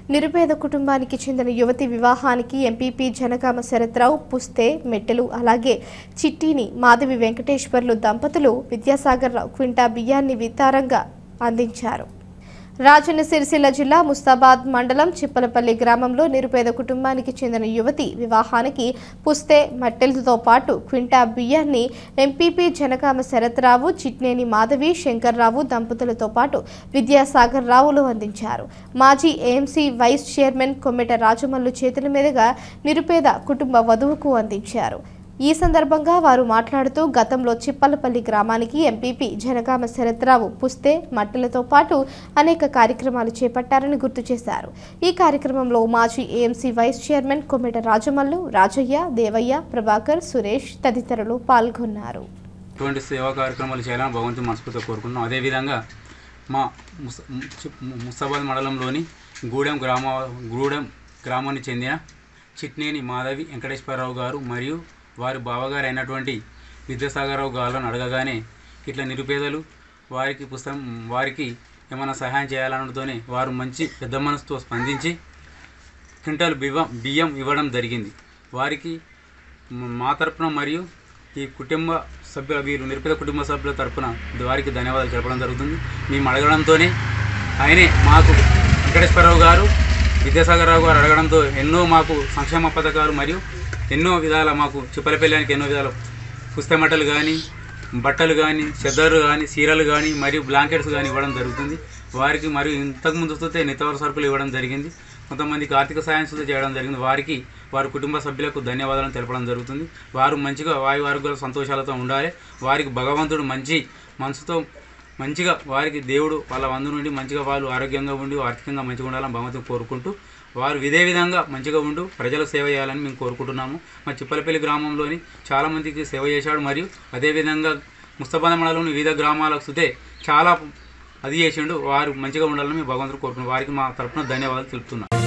నిరుపేద కుటుంబానికి చెందిన యువతి వివాహానికి ఎంపీపీ జనగామ శరత్రావు పుస్తే మెట్టెలు అలాగే చిట్టిని మాధవి వెంకటేశ్వర్లు దంపతులు విద్యాసాగర్ రావు క్వింటా బియ్యాన్ని వితారంగా అందించారు రాజన్న సిరిసిల్ల జిల్లా ముస్తాబాద్ మండలం చిప్పలపల్లి గ్రామంలో నిరుపేద కుటుంబానికి చెందిన యువతి వివాహానికి పుస్తే మట్టెలతో పాటు క్వింటా బియ్యాన్ని ఎంపీపీ జనగామ శరత్రావు చిట్నేని మాధవి శంకర్రావు దంపతులతో పాటు విద్యాసాగర్ రావులు అందించారు మాజీ AMC vice chairman Kommeta Rajamallu చేతుల మీదుగా నిరుపేద కుటుంబ వధువుకు అందించారు ఈ సందర్భంగా వారు మాట్లాడుతూ గతంలో చిప్పలపల్లి గ్రామానికి ఎంపీపీ జనగామ శరత్రావు పుస్తే మట్టెలతో పాటు అనేక కార్యక్రమాలు చేపట్టారని గుర్తు చేశారు ఈ కార్యక్రమంలో మాజీ AMC vice chairman Kommeta Rajamallu Rajaiah Devaiah Prabhakar Suresh తదితరులు పాల్గొన్నారు ఇటువంటి సేవా కార్యక్రమాలు చేయాలని భగవంతుని మనస్ఫూర్తిగా కోరుకుంటున్నాం అదేవిధంగా మా ముస చి- ముస్తాబాద్ మండలంలోని గూడెం గ్రామ గూడెం గ్రామానికి చెందిన చిట్నేని మాధవి వెంకటేశ్వరరావు గారు మరియు వారి బావగారు అయినటువంటి విద్యాసాగరరావు గారిని అడగగానే ఇట్లా నిరుపేదలు వారికి పుస్తకం వారికి ఏమైనా సహాయం చేయాలనడంతోనే వారు మంచి పెద్ద మనసుతో స్పందించి క్వింటాల్ బియ్యం బియ్యం ఇవ్వడం జరిగింది వారికి మ- మా తరపున మరియు ఈ కుటుంబ సభ్యుల వీరు నిరుపేద కుటుంబ సభ్యుల తరపున వారికి ధన్యవాదాలు చెప్పడం జరుగుతుంది మేము అడగడంతోనే ఆయనే మాకు వెంకటేశ్వరరావు గారు విద్యాసాగరరావు గారు అడగడంతో ఎన్నో మాకు సంక్షేమ పథకాలు మరియు ఎన్నో విధాల మాకు చిప్పలపల్లానికి ఎన్నో విధాల పుస్తమట్టలు కానీ బట్టలు కానీ చెద్దరు కానీ చీరలు కానీ మరియు బ్లాంకెట్స్ కానీ ఇవ్వడం జరుగుతుంది వారికి మరియు ఇంతకుముందు చూస్తే నిత్యవర సరుకులు ఇవ్వడం జరిగింది కొంతమందికి ఆర్థిక సాయం సుధా చేయడం జరిగింది వారికి వారి కుటుంబ సభ్యులకు ధన్యవాదాలను తెలపడం జరుగుతుంది వారు మంచిగా వారి వారు సంతోషాలతో ఉండాలి వారికి భగవంతుడు మంచి మనసుతో మంచిగా వారికి దేవుడు వాళ్ళ వందు నుండి మంచిగా వాళ్ళు ఆరోగ్యంగా ఉండి ఆర్థికంగా మంచిగా ఉండాలని భగవంతుని కోరుకుంటూ వారు ఇదే విధంగా మంచిగా ఉంటూ ప్రజలకు సేవ చేయాలని మేము కోరుకుంటున్నాము మా చిప్పలపల్లి గ్రామంలోని చాలామందికి సేవ చేశాడు మరియు అదేవిధంగా ముస్తఫాద మండలంలోని వివిధ గ్రామాలకు సుతే చాలా అది చేసిండు వారు మంచిగా ఉండాలని మేము భగవంతుడు కోరుకుంటున్నాం వారికి మా తరపున ధన్యవాదాలు తెలుపుతున్నాం